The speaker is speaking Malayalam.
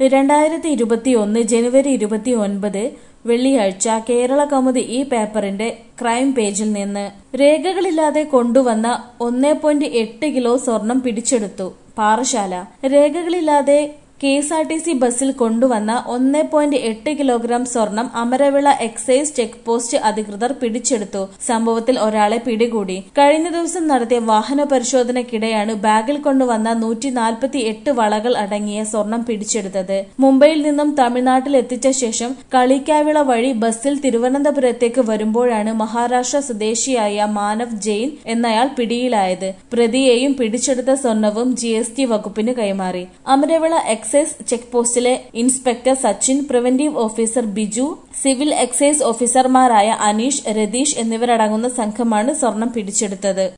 രണ്ടായിരത്തി ഇരുപത്തിയൊന്ന് ജനുവരി ഇരുപത്തി ഒൻപത് വെള്ളിയാഴ്ച കേരള കൗമുദി ഈ പേപ്പറിന്റെ ക്രൈം പേജിൽ നിന്ന് രേഖകളില്ലാതെ കൊണ്ടുവന്ന ഒന്നേ പോയിന്റ് എട്ട് കിലോ സ്വർണം പിടിച്ചെടുത്തു പാറശാല രേഖകളില്ലാതെ K S R T C ബസ്സിൽ കൊണ്ടുവന്ന ഒന്നേ പോയിന്റ് എട്ട് കിലോഗ്രാം സ്വർണം അമരവിള എക്സൈസ് ചെക്ക് പോസ്റ്റ് അധികൃതർ പിടിച്ചെടുത്തു സംഭവത്തിൽ ഒരാളെ പിടികൂടി കഴിഞ്ഞ ദിവസം നടത്തിയ വാഹന പരിശോധനയ്ക്കിടെയാണ് ബാഗിൽ കൊണ്ടുവന്ന നൂറ്റി നാൽപ്പത്തി എട്ട് വളകൾ അടങ്ങിയ സ്വർണം പിടിച്ചെടുത്തത് മുംബൈയിൽ നിന്നും തമിഴ്നാട്ടിൽ എത്തിച്ച ശേഷം കളിക്കാവിള വഴി ബസ്സിൽ തിരുവനന്തപുരത്തേക്ക് വരുമ്പോഴാണ് മഹാരാഷ്ട്ര സ്വദേശിയായ മാനവ് ജെയിൻ എന്നയാൾ പിടിയിലായത് പ്രതിയെയും പിടിച്ചെടുത്ത സ്വർണവും ജി എസ് ടി വകുപ്പിന് കൈമാറി അമരവിള എക്സൈസ് ചെക്ക് പോസ്റ്റിലെ inspector Sachin preventive officer Biju civil excise ഓഫീസർമാരായ അനീഷ് രതീഷ് എന്നിവരടങ്ങുന്ന സംഘമാണ് സ്വർണം പിടിച്ചെടുത്തത്